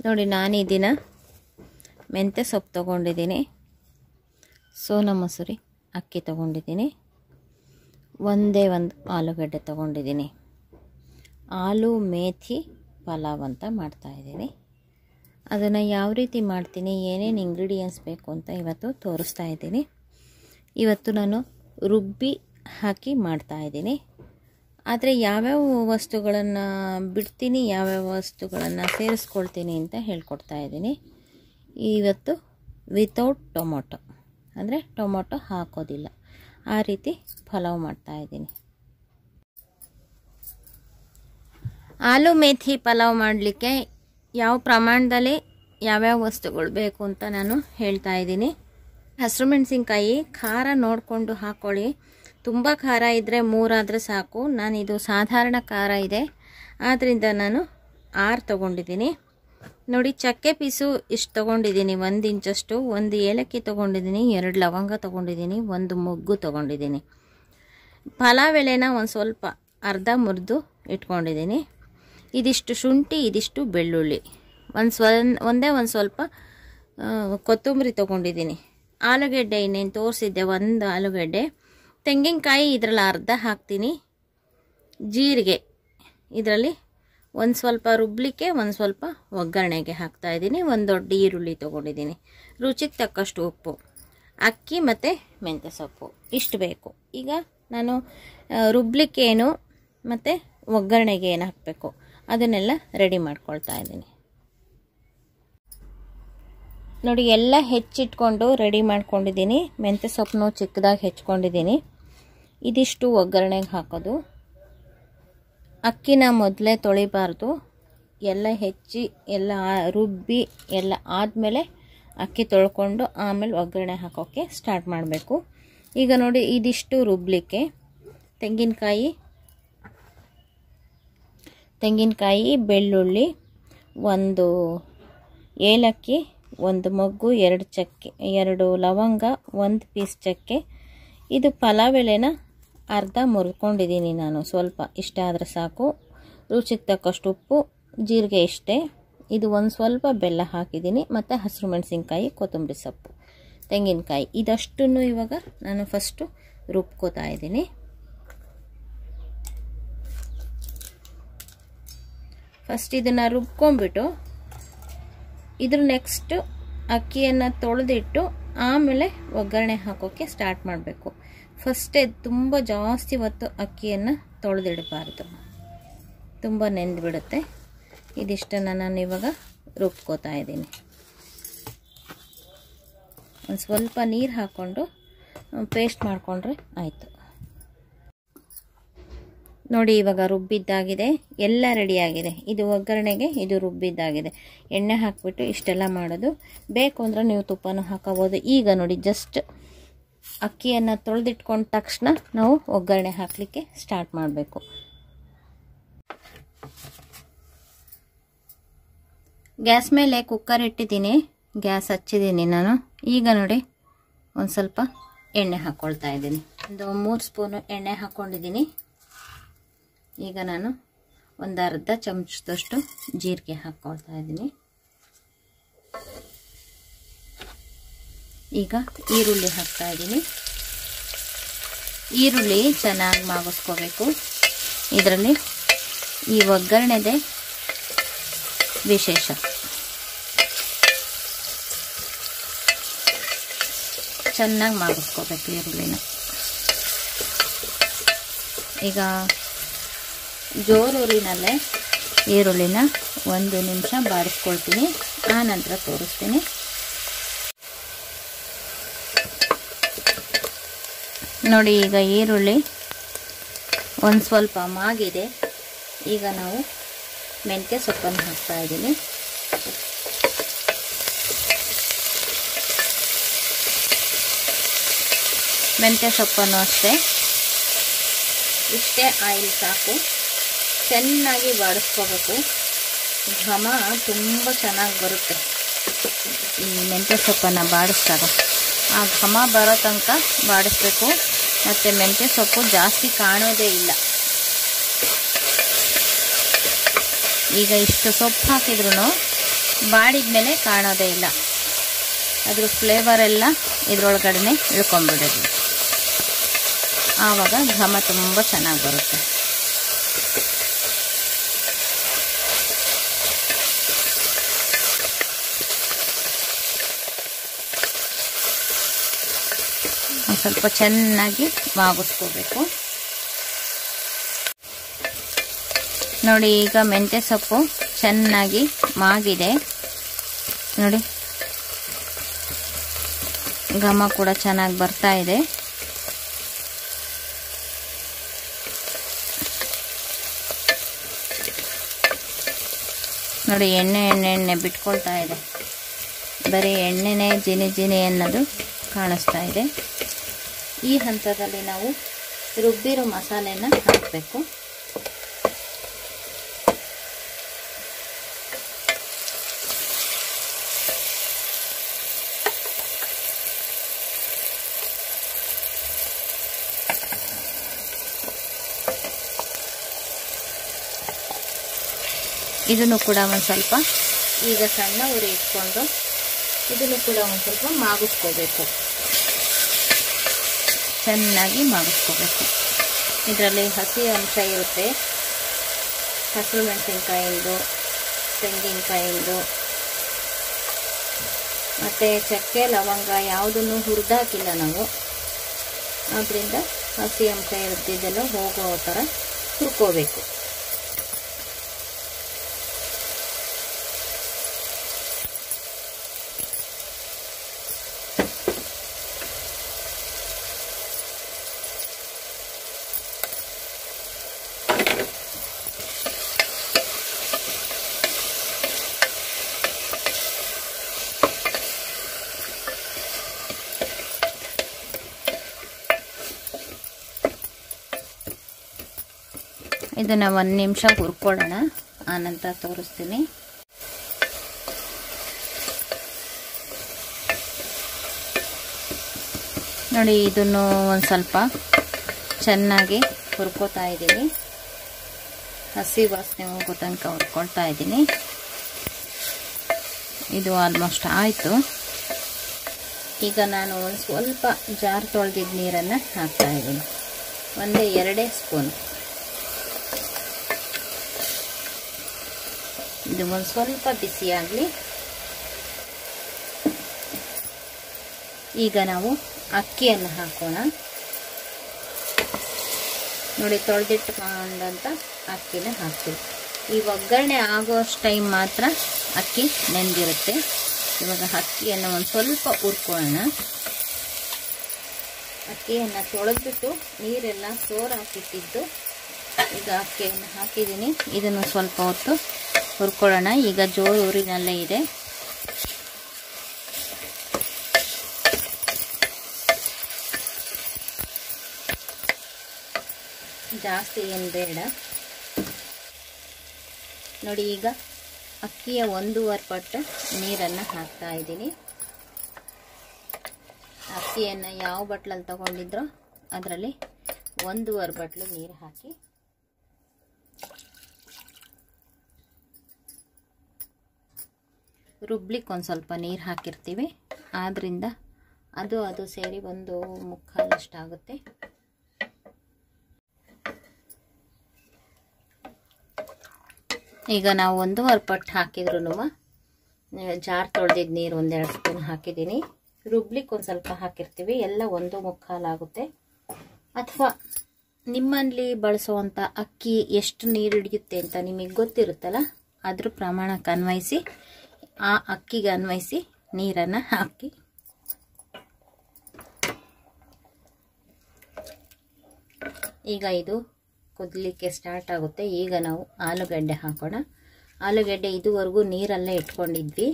ನೋಡಿ ನಾನು ಈ ದಿನ ಮೆಂತ್ಯ ಸೊಪ್ಪು ತೊಗೊಂಡಿದ್ದೀನಿ ಸೋನ ಮಸೂರಿ ಅಕ್ಕಿ ತೊಗೊಂಡಿದ್ದೀನಿ ಒಂದೇ ಒಂದು ಆಲೂಗಡ್ಡೆ ತೊಗೊಂಡಿದ್ದೀನಿ ಆಲೂ ಮೇಥಿ ಪಲಾವ್ ಅಂತ ಮಾಡ್ತಾಯಿದ್ದೀನಿ ಅದನ್ನು ಯಾವ ರೀತಿ ಮಾಡ್ತೀನಿ ಏನೇನು ಇಂಗ್ರೀಡಿಯೆಂಟ್ಸ್ ಬೇಕು ಅಂತ ಇವತ್ತು ತೋರಿಸ್ತಾ ಇದ್ದೀನಿ ಇವತ್ತು ನಾನು ರುಬ್ಬಿ ಹಾಕಿ ಮಾಡ್ತಾಯಿದ್ದೀನಿ ಆದರೆ ಯಾವ್ಯಾವ ವಸ್ತುಗಳನ್ನು ಬಿಡ್ತೀನಿ ಯಾವ್ಯಾವ ವಸ್ತುಗಳನ್ನು ಸೇರಿಸ್ಕೊಳ್ತೀನಿ ಅಂತ ಹೇಳ್ಕೊಡ್ತಾ ಇದ್ದೀನಿ ಇವತ್ತು ವಿತೌಟ್ ಟೊಮೊಟೊ ಅಂದರೆ ಟೊಮೊಟೊ ಹಾಕೋದಿಲ್ಲ ಆ ರೀತಿ ಪಲಾವ್ ಮಾಡ್ತಾಯಿದ್ದೀನಿ ಆಲೂ ಮೇಥಿ ಪಲಾವ್ ಮಾಡಲಿಕ್ಕೆ ಯಾವ ಪ್ರಮಾಣದಲ್ಲಿ ಯಾವ್ಯಾವ ವಸ್ತುಗಳು ಬೇಕು ಅಂತ ನಾನು ಹೇಳ್ತಾ ಇದ್ದೀನಿ ಹಸಿರು ಮೆಣಸಿನ್ಕಾಯಿ ಖಾರ ನೋಡಿಕೊಂಡು ಹಾಕ್ಕೊಳ್ಳಿ ತುಂಬ ಖಾರ ಇದ್ದರೆ ಮೂರಾದರೆ ಸಾಕು ನಾನಿದು ಸಾಧಾರಣ ಖಾರ ಇದೆ ಆದ್ದರಿಂದ ನಾನು ಆರು ತೊಗೊಂಡಿದ್ದೀನಿ ನೋಡಿ ಚಕ್ಕೆ ಪೀಸು ಇಷ್ಟು ತೊಗೊಂಡಿದ್ದೀನಿ ಒಂದು ಇಂಚಷ್ಟು ಒಂದು ಏಲಕ್ಕಿ ತೊಗೊಂಡಿದ್ದೀನಿ ಎರಡು ಲವಂಗ ತೊಗೊಂಡಿದ್ದೀನಿ ಒಂದು ಮೊಗ್ಗು ತೊಗೊಂಡಿದ್ದೀನಿ ಪಲಾವ್ ಎಲೆನ ಒಂದು ಸ್ವಲ್ಪ ಅರ್ಧ ಮುರಿದು ಇಟ್ಕೊಂಡಿದ್ದೀನಿ ಇದಿಷ್ಟು ಶುಂಠಿ ಇದಿಷ್ಟು ಬೆಳ್ಳುಳ್ಳಿ ಒಂದು ಸ್ವ ಒಂದೇ ಒಂದು ಸ್ವಲ್ಪ ಕೊತ್ತಂಬರಿ ತೊಗೊಂಡಿದ್ದೀನಿ ಆಲೂಗೆಡ್ಡೆ ಇನ್ನೇನು ತೋರಿಸಿದ್ದೆ ಒಂದು ಆಲೂಗೆಡ್ಡೆ ತೆಂಗಿನಕಾಯಿ ಇದರಲ್ಲಿ ಅರ್ಧ ಹಾಕ್ತೀನಿ ಜೀರಿಗೆ ಇದರಲ್ಲಿ ಒಂದು ಸ್ವಲ್ಪ ರುಬ್ಲಿಕ್ಕೆ ಒಂದು ಸ್ವಲ್ಪ ಒಗ್ಗರಣೆಗೆ ಹಾಕ್ತಾಯಿದ್ದೀನಿ ಒಂದು ದೊಡ್ಡ ಈರುಳ್ಳಿ ತೊಗೊಂಡಿದ್ದೀನಿ ರುಚಿಗೆ ತಕ್ಕಷ್ಟು ಉಪ್ಪು ಅಕ್ಕಿ ಮತ್ತು ಮೆಂತ್ಯ ಸೊಪ್ಪು ಇಷ್ಟು ಬೇಕು ಈಗ ನಾನು ರುಬ್ಲಿಕ್ಕೆ ಏನು ಮತ್ತು ಒಗ್ಗರಣೆಗೆ ಏನು ಹಾಕಬೇಕು ಅದನ್ನೆಲ್ಲ ರೆಡಿ ಮಾಡ್ಕೊಳ್ತಾ ಇದ್ದೀನಿ ನೋಡಿ ಎಲ್ಲ ಹೆಚ್ಚಿಟ್ಕೊಂಡು ರೆಡಿ ಮಾಡ್ಕೊಂಡಿದ್ದೀನಿ ಮೆಂತ್ಯ ಸೊಪ್ಪನ್ನು ಚಿಕ್ಕದಾಗಿ ಹೆಚ್ಕೊಂಡಿದ್ದೀನಿ ಇದಿಷ್ಟು ಒಗ್ಗರಣೆಗೆ ಹಾಕೋದು ಅಕ್ಕಿನ ಮೊದಲೇ ತೊಳಿಬಾರ್ದು ಎಲ್ಲ ಹೆಚ್ಚಿ ಎಲ್ಲ ರುಬ್ಬಿ ಎಲ್ಲ ಆದಮೇಲೆ ಅಕ್ಕಿ ತೊಳ್ಕೊಂಡು ಆಮೇಲೆ ಒಗ್ಗರಣೆ ಹಾಕೋಕ್ಕೆ ಸ್ಟಾರ್ಟ್ ಮಾಡಬೇಕು ಈಗ ನೋಡಿ ಇದಿಷ್ಟು ರುಬ್ಬಲಿಕ್ಕೆ ತೆಂಗಿನಕಾಯಿ ತೆಂಗಿನಕಾಯಿ ಬೆಳ್ಳುಳ್ಳಿ ಒಂದು ಏಲಕ್ಕಿ ಒಂದು ಮೊಗ್ಗು ಎರಡು ಚಕ್ಕೆ ಎರಡು ಲವಂಗ ಒಂದು ಪೀಸ್ ಚಕ್ಕೆ ಇದು ಪಲಾವ್ ಎಲೆನ ಅರ್ಧ ಮುರ್ಕೊಂಡಿದ್ದೀನಿ ನಾನು ಸ್ವಲ್ಪ ಇಷ್ಟ ಆದರೆ ಸಾಕು ರುಚಿಗೆ ತಕ್ಕಷ್ಟು ಉಪ್ಪು ಜೀರಿಗೆ ಇಷ್ಟೇ ಇದು ಒಂದು ಸ್ವಲ್ಪ ಬೆಲ್ಲ ಹಾಕಿದ್ದೀನಿ ಮತ್ತು ಹಸಿರು ಮೆಣಸಿನ್ಕಾಯಿ ಕೊತ್ತಂಬರಿ ಸೊಪ್ಪು ತೆಂಗಿನಕಾಯಿ ಇದಷ್ಟನ್ನು ಇವಾಗ ನಾನು ಫಸ್ಟು ರುಬ್ಕೋತಾ ಇದ್ದೀನಿ ಫಸ್ಟ್ ಇದನ್ನು ರುಬ್ಕೊಂಡ್ಬಿಟ್ಟು ಇದ್ರ ನೆಕ್ಸ್ಟ್ ಅಕ್ಕಿಯನ್ನು ತೊಳೆದಿಟ್ಟು ಆಮೇಲೆ ಒಗ್ಗರಣೆ ಹಾಕೋಕ್ಕೆ ಸ್ಟಾರ್ಟ್ ಮಾಡಬೇಕು ಫಸ್ಟೇ ತುಂಬ ಜಾಸ್ತಿ ಹೊತ್ತು ಅಕ್ಕಿಯನ್ನು ತೊಳೆದಿಡಬಾರ್ದು ತುಂಬ ನೆಂದುಬಿಡುತ್ತೆ ಇದಿಷ್ಟನ್ನು ನಾನು ಇವಾಗ ರುಬ್ಕೋತಾ ಇದ್ದೀನಿ ಒಂದು ಸ್ವಲ್ಪ ನೀರು ಹಾಕ್ಕೊಂಡು ಪೇಸ್ಟ್ ಮಾಡಿಕೊಂಡ್ರೆ ಆಯಿತು ನೋಡಿ ಇವಾಗ ರುಬ್ಬಿದ್ದಾಗಿದೆ ಎಲ್ಲ ರೆಡಿಯಾಗಿದೆ ಇದು ಒಗ್ಗರಣೆಗೆ ಇದು ರುಬ್ಬಿದ್ದಾಗಿದೆ ಎಣ್ಣೆ ಹಾಕಿಬಿಟ್ಟು ಇಷ್ಟೆಲ್ಲ ಮಾಡೋದು ಬೇಕು ಅಂದರೆ ನೀವು ತುಪ್ಪನೂ ಹಾಕೋಬೋದು ಈಗ ನೋಡಿ ಜಸ್ಟ್ ಅಕ್ಕಿಯನ್ನು ತೊಳೆದಿಟ್ಕೊಂಡ ತಕ್ಷಣ ನಾವು ಒಗ್ಗರಣೆ ಹಾಕಲಿಕ್ಕೆ ಸ್ಟಾರ್ಟ್ ಮಾಡಬೇಕು ಗ್ಯಾಸ್ ಮೇಲೆ ಕುಕ್ಕರ್ ಇಟ್ಟಿದ್ದೀನಿ ಗ್ಯಾಸ್ ಹಚ್ಚಿದ್ದೀನಿ ನಾನು ಈಗ ನೋಡಿ ಒಂದು ಸ್ವಲ್ಪ ಎಣ್ಣೆ ಹಾಕ್ಕೊಳ್ತಾ ಇದ್ದೀನಿ ಒಂದು ಮೂರು ಸ್ಪೂನು ಎಣ್ಣೆ ಹಾಕ್ಕೊಂಡಿದ್ದೀನಿ ಈಗ ನಾನು ಒಂದು ಅರ್ಧ ಚಮಚದಷ್ಟು ಜೀರಿಗೆ ಹಾಕ್ಕೊಳ್ತಾ ಇದ್ದೀನಿ ಈಗ ಈರುಳ್ಳಿ ಹಾಕ್ತಾ ಇದ್ದೀನಿ ಈರುಳ್ಳಿ ಚೆನ್ನಾಗಿ ಮಾಗಿಸ್ಕೋಬೇಕು ಇದರಲ್ಲಿ ಈ ಒಗ್ಗರಣೆದೆ ವಿಶೇಷ ಚೆನ್ನಾಗಿ ಮಾಗಿಸ್ಕೋಬೇಕು ಈರುಳ್ಳಿನ ಈಗ ಜೋರೂರಿನಲ್ಲೇ ಈರುಳ್ಳಿನ ಒಂದು ನಿಮಿಷ ಬಾಡಿಸ್ಕೊಳ್ತೀನಿ ಆ ನಂತರ ತೋರಿಸ್ತೀನಿ ನೋಡಿ ಈಗ ಈರುಳ್ಳಿ ಒಂದು ಸ್ವಲ್ಪ ಮಾಗಿದೆ ಈಗ ನಾವು ಮೆಂತ್ಯ ಸೊಪ್ಪನ್ನು ಹಾಕ್ತಾ ಇದ್ದೀನಿ ಮೆಂತ್ಯ ಸೊಪ್ಪನ್ನು ಅಷ್ಟೇ ಇಷ್ಟೇ ಆಯಿಲ್ ಸಾಕು ಚೆನ್ನಾಗಿ ಬಾಡಿಸ್ಕೋಬೇಕು ಘಮ ತುಂಬ ಚೆನ್ನಾಗಿ ಬರುತ್ತೆ ಈ ಮೆಂತ್ಯ ಸೊಪ್ಪನ್ನು ಬಾಡಿಸ್ದಾಗ ಆ ಘಮ ಬರೋ ತನಕ ಬಾಡಿಸ್ಬೇಕು ಮತ್ತು ಮೆಂತ್ಯ ಸೊಪ್ಪು ಜಾಸ್ತಿ ಕಾಣೋದೇ ಇಲ್ಲ ಈಗ ಇಷ್ಟು ಸೊಪ್ಪು ಹಾಕಿದ್ರು ಬಾಡಿದ ಮೇಲೆ ಕಾಣೋದೇ ಇಲ್ಲ ಅದ್ರ ಫ್ಲೇವರ್ ಎಲ್ಲ ಇದ್ರೊಳಗಡೆ ಇಳ್ಕೊಂಬಿಡೋದು ಆವಾಗ ಘಮ ತುಂಬ ಚೆನ್ನಾಗಿ ಬರುತ್ತೆ ಒಂದು ಸ್ವಲ್ಪ ಚೆನ್ನಾಗಿ ಮಾಗಿಸ್ಕೋಬೇಕು ನೋಡಿ ಈಗ ಮೆಂತ್ಯ ಸೊಪ್ಪು ಚೆನ್ನಾಗಿ ಮಾಗಿದೆ ನೋಡಿ ಘಮ ಕೂಡ ಚೆನ್ನಾಗಿ ಬರ್ತಾ ಇದೆ ನೋಡಿ ಎಣ್ಣೆ ಎಣ್ಣೆ ಎಣ್ಣೆ ಬಿಟ್ಕೊಳ್ತಾ ಇದೆ ಬರೀ ಎಣ್ಣೆನೇ ಜಿನಿ ಜಿನಿ ಅನ್ನೋದು ಕಾಣಿಸ್ತಾ ಇದೆ ಈ ಹಂತದಲ್ಲಿ ನಾವು ರುಬ್ಬಿರೋ ಮಸಾಲೆನ ಹಾಕಬೇಕು ಇದನ್ನು ಕೂಡ ಒಂದು ಸ್ವಲ್ಪ ಈಗ ಸಣ್ಣ ಉರಿ ಇಟ್ಕೊಂಡು ಇದನ್ನು ಕೂಡ ಒಂದು ಸ್ವಲ್ಪ ಮಾಗಿಸ್ಕೋಬೇಕು ಚೆನ್ನಾಗಿ ಮಾಗಿಸ್ಕೋಬೇಕು ಇದರಲ್ಲಿ ಹಸಿ ಅಂಶ ಇರುತ್ತೆ ಹಸಿರು ಮೆಣಸಿನ್ಕಾಯಿಂದು ತೆಂಗಿನಕಾಯಿಂದು ಮತ್ತು ಚಕ್ಕೆ ಲವಂಗ ಯಾವುದನ್ನು ಹುರಿದಾಕಿಲ್ಲ ನಾವು ಆದ್ದರಿಂದ ಹಸಿ ಅಂಶ ಇರುತ್ತಿದ್ದೆಲ್ಲ ಹೋಗೋ ಥರ ಹುರ್ಕೋಬೇಕು ಇದನ್ನು ಒಂದು ನಿಮಿಷ ಹುರ್ಕೊಳ್ಳೋಣ ಆನಂತರ ತೋರಿಸ್ತೀನಿ ನೋಡಿ ಇದನ್ನು ಒಂದು ಸ್ವಲ್ಪ ಚೆನ್ನಾಗಿ ಹುರ್ಕೋತಾ ಇದ್ದೀನಿ ಹಸಿ ವಾಸನೆ ಹೋಗೋ ತನಕ ಹುರ್ಕೊಳ್ತಾ ಇದ್ದೀನಿ ಇದು ಆಲ್ಮೋಸ್ಟ್ ಆಯಿತು ಈಗ ನಾನು ಒಂದು ಸ್ವಲ್ಪ ಜಾರ್ ತೊಳೆದಿದ್ದ ನೀರನ್ನು ಹಾಕ್ತಾ ಇದ್ದೀನಿ ಒಂದೇ ಎರಡೇ ಸ್ಪೂನ್ ಇದು ಒಂದು ಸ್ವಲ್ಪ ಬಿಸಿಯಾಗಲಿ ಈಗ ನಾವು ಅಕ್ಕಿಯನ್ನು ಹಾಕೋಣ ನೋಡಿ ತೊಳೆದಿಟ್ಕೊಂಡಂತ ಅಕ್ಕಿನ ಹಾಕ್ತೀವಿ ಈ ಒಗ್ಗರಣೆ ಆಗೋಷ್ಟು ಟೈಮ್ ಮಾತ್ರ ಅಕ್ಕಿ ನೆಂದಿರುತ್ತೆ ಇವಾಗ ಅಕ್ಕಿಯನ್ನು ಒಂದು ಸ್ವಲ್ಪ ಹುರ್ಕೊಳ್ಳೋಣ ಅಕ್ಕಿಯನ್ನು ತೊಳೆದ್ಬಿಟ್ಟು ನೀರೆಲ್ಲ ಸೋರ್ ಹಾಕಿಟ್ಟಿದ್ದು ಈಗ ಅಕ್ಕಿಯನ್ನು ಹಾಕಿದ್ದೀನಿ ಇದನ್ನು ಸ್ವಲ್ಪ ಹೊತ್ತು ಹುರ್ಕೊಳ್ಳೋಣ ಈಗ ಜೋರು ಊರಿನಲ್ಲೇ ಇದೆ ಜಾಸ್ತಿ ಏನು ಬೇಡ ನೋಡಿ ಈಗ ಅಕ್ಕಿಯ ಒಂದೂವರೆ ಪಟ್ಟು ನೀರನ್ನು ಹಾಕ್ತಾ ಇದ್ದೀನಿ ಅಕ್ಕಿಯನ್ನು ಯಾವ ಬಟ್ಲಲ್ಲಿ ತಗೊಂಡಿದ್ರೋ ಅದರಲ್ಲಿ ಒಂದೂವರೆ ಬಟ್ಲು ನೀರು ಹಾಕಿ ರುಬ್ಲಿಕ್ಕೆ ಒಂದು ಸ್ವಲ್ಪ ನೀರು ಹಾಕಿರ್ತೀವಿ ಆದ್ದರಿಂದ ಅದು ಅದು ಸೇರಿ ಒಂದು ಮುಕ್ಕಾಲಷ್ಟಾಗುತ್ತೆ ಈಗ ನಾವು ಒಂದೂವರೆ ಪಟ್ಟು ಹಾಕಿದ್ರು ಜಾರ್ ತೊಳೆದಿದ್ದ ನೀರು ಒಂದೆರಡು ಸ್ಪೂನ್ ಹಾಕಿದ್ದೀನಿ ರುಬ್ಲಿಕ್ಕೆ ಒಂದು ಸ್ವಲ್ಪ ಹಾಕಿರ್ತೀವಿ ಎಲ್ಲ ಒಂದು ಮುಕ್ಕಾಲಾಗುತ್ತೆ ಅಥವಾ ನಿಮ್ಮಲ್ಲಿ ಬಳಸುವಂಥ ಅಕ್ಕಿ ಎಷ್ಟು ನೀರು ಹಿಡಿಯುತ್ತೆ ಅಂತ ನಿಮಗೆ ಗೊತ್ತಿರುತ್ತಲ್ಲ ಅದ್ರ ಪ್ರಮಾಣಕ್ಕೆ ಅನ್ವಯಿಸಿ ಆ ಅಕ್ಕಿಗೆ ಅನ್ವಯಿಸಿ ನೀರನ್ನು ಹಾಕಿ ಈಗ ಇದು ಕುದಲಿಕ್ಕೆ ಸ್ಟಾರ್ಟ್ ಆಗುತ್ತೆ ಈಗ ನಾವು ಆಲೂಗಡ್ಡೆ ಹಾಕೋಣ ಆಲೂಗಡ್ಡೆ ಇದುವರೆಗೂ ನೀರಲ್ಲೇ ಇಟ್ಕೊಂಡಿದ್ವಿ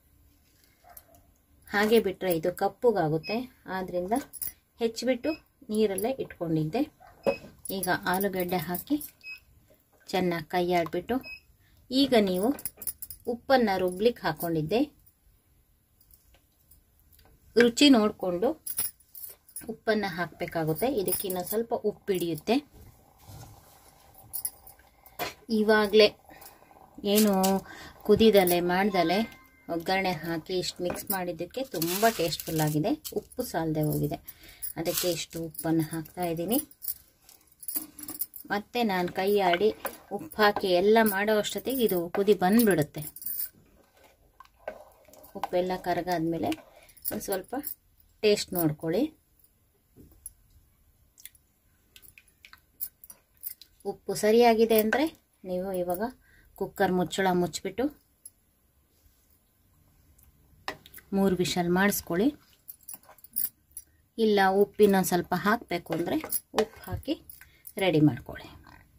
ಹಾಗೆ ಬಿಟ್ಟರೆ ಇದು ಕಪ್ಪುಗಾಗುತ್ತೆ ಆದ್ದರಿಂದ ಹೆಚ್ಚಿಬಿಟ್ಟು ನೀರಲ್ಲೇ ಇಟ್ಕೊಂಡಿದ್ದೆ ಈಗ ಆಲೂಗಡ್ಡೆ ಹಾಕಿ ಚೆನ್ನಾಗಿ ಕೈ ಆಡಿಬಿಟ್ಟು ಈಗ ನೀವು ಉಪ್ಪನ್ನು ರುಬ್ಲಿಕ್ಕೆ ಹಾಕ್ಕೊಂಡಿದ್ದೆ ರುಚಿ ನೋಡಿಕೊಂಡು ಉಪ್ಪನ್ನು ಹಾಕಬೇಕಾಗುತ್ತೆ ಇದಕ್ಕೆ ಇನ್ನೊಂದು ಸ್ವಲ್ಪ ಉಪ್ಪು ಹಿಡಿಯುತ್ತೆ ಇವಾಗಲೇ ಏನು ಕುದಿದಲೆ ಮಾಡ್ದಲೆ ಒಗ್ಗರಣೆ ಹಾಕಿ ಇಷ್ಟು ಮಿಕ್ಸ್ ಮಾಡಿದ್ದಕ್ಕೆ ತುಂಬ ಟೇಸ್ಟ್ಫುಲ್ ಆಗಿದೆ ಉಪ್ಪು ಸಾಲದೆ ಹೋಗಿದೆ ಅದಕ್ಕೆ ಇಷ್ಟು ಉಪ್ಪನ್ನು ಹಾಕ್ತಾ ಇದ್ದೀನಿ ಮತ್ತು ನಾನು ಕೈ ಆಡಿ ಉಪ್ಪು ಹಾಕಿ ಎಲ್ಲ ಮಾಡೋ ಅಷ್ಟೊತ್ತಿಗೆ ಇದು ಕುದಿ ಬಂದುಬಿಡುತ್ತೆ ಉಪ್ಪೆಲ್ಲ ಕರಗಾದ್ಮೇಲೆ ಒಂದು ಸ್ವಲ್ಪ ಟೇಸ್ಟ್ ನೋಡ್ಕೊಳ್ಳಿ ಉಪ್ಪು ಸರಿಯಾಗಿದೆ ಅಂದರೆ ನೀವು ಇವಾಗ ಕುಕ್ಕರ್ ಮುಚ್ಚಳ ಮುಚ್ಚಿಬಿಟ್ಟು ಮೂರು ವಿಷಲ್ ಮಾಡಿಸ್ಕೊಳ್ಳಿ ಇಲ್ಲ ಉಪ್ಪಿನ ಸ್ವಲ್ಪ ಹಾಕಬೇಕು ಅಂದರೆ ಉಪ್ಪು ಹಾಕಿ ರೆಡಿ ಮಾಡ್ಕೊಳ್ಳಿ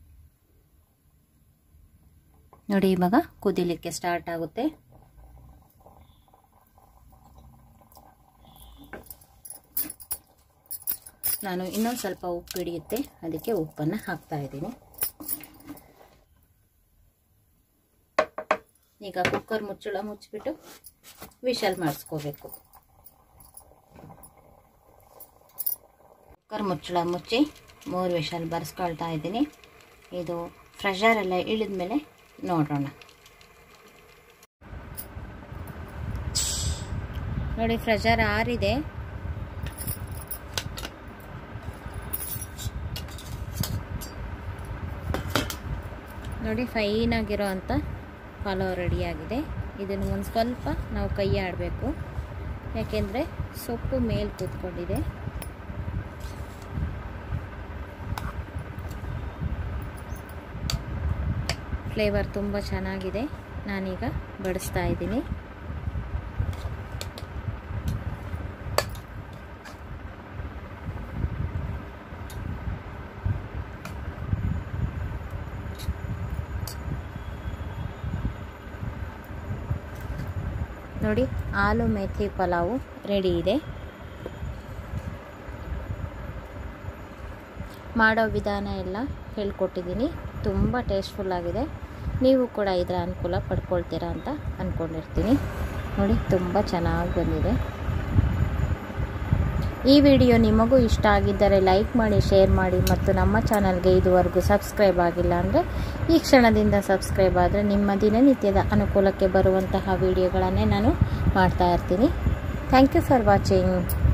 ನೋಡಿ ಇವಾಗ ಕುದಿಲಿಕ್ಕೆ ಸ್ಟಾರ್ಟ್ ಆಗುತ್ತೆ ನಾನು ಇನ್ನೊಂದು ಸ್ವಲ್ಪ ಉಪ್ಪು ಹಿಡಿಯುತ್ತೆ ಅದಕ್ಕೆ ಉಪ್ಪನ್ನು ಹಾಕ್ತಾ ಇದ್ದೀನಿ ಈಗ ಕುಕ್ಕರ್ ಮುಚ್ಚಳ ಮುಚ್ಚಿಬಿಟ್ಟು ವಿಷಲ್ ಮಾಡಿಸ್ಕೋಬೇಕು ಕುಕ್ಕರ್ ಮುಚ್ಚಳ ಮುಚ್ಚಿ ಮೂರು ವಿಷಲ್ ಬರ್ಸ್ಕೊಳ್ತಾ ಇದ್ದೀನಿ ಇದು ಫ್ರೆಷರ್ ಎಲ್ಲ ಇಳಿದ ಮೇಲೆ ನೋಡೋಣ ನೋಡಿ ಫ್ರೆಷರ್ ಆರಿದೆ ನೋಡಿ ಫೈನಾಗಿರೋ ಅಂಥ ಪಲಾವ್ ರೆಡಿಯಾಗಿದೆ ಇದನ್ನು ಒಂದು ಸ್ವಲ್ಪ ನಾವು ಕೈ ಆಡಬೇಕು ಯಾಕೆಂದರೆ ಸೊಪ್ಪು ಮೇಲೆ ಕೂತ್ಕೊಂಡಿದೆ ಫ್ಲೇವರ್ ತುಂಬ ಚೆನ್ನಾಗಿದೆ ನಾನೀಗ ಬಡಿಸ್ತಾ ಇದ್ದೀನಿ ನೋಡಿ ಆಲೂ ಮೇಥಿ ಪಲಾವು ರೆಡಿ ಇದೆ ಮಾಡೋ ವಿಧಾನ ಎಲ್ಲ ಹೇಳ್ಕೊಟ್ಟಿದ್ದೀನಿ ತುಂಬ ಟೇಸ್ಟ್ಫುಲ್ ಆಗಿದೆ ನೀವು ಕೂಡ ಇದರ ಅನುಕೂಲ ಪಡ್ಕೊಳ್ತೀರಾ ಅಂತ ಅಂದ್ಕೊಂಡಿರ್ತೀನಿ ನೋಡಿ ತುಂಬ ಚೆನ್ನಾಗಿ ಬಂದಿದೆ ಈ ವಿಡಿಯೋ ನಿಮಗೂ ಇಷ್ಟ ಆಗಿದ್ದರೆ ಲೈಕ್ ಮಾಡಿ ಶೇರ್ ಮಾಡಿ ಮತ್ತು ನಮ್ಮ ಚಾನಲ್ಗೆ ಇದುವರೆಗೂ ಸಬ್ಸ್ಕ್ರೈಬ್ ಆಗಿಲ್ಲ ಅಂದರೆ ಈ ಕ್ಷಣದಿಂದ ಸಬ್ಸ್ಕ್ರೈಬ್ ಆದರೆ ನಿಮ್ಮ ದಿನನಿತ್ಯದ ಅನುಕೂಲಕ್ಕೆ ಬರುವಂತಹ ವಿಡಿಯೋಗಳನ್ನೇ ನಾನು ಮಾಡ್ತಾ ಇರ್ತೀನಿ ಥ್ಯಾಂಕ್ ಯು ಫಾರ್ ವಾಚಿಂಗ್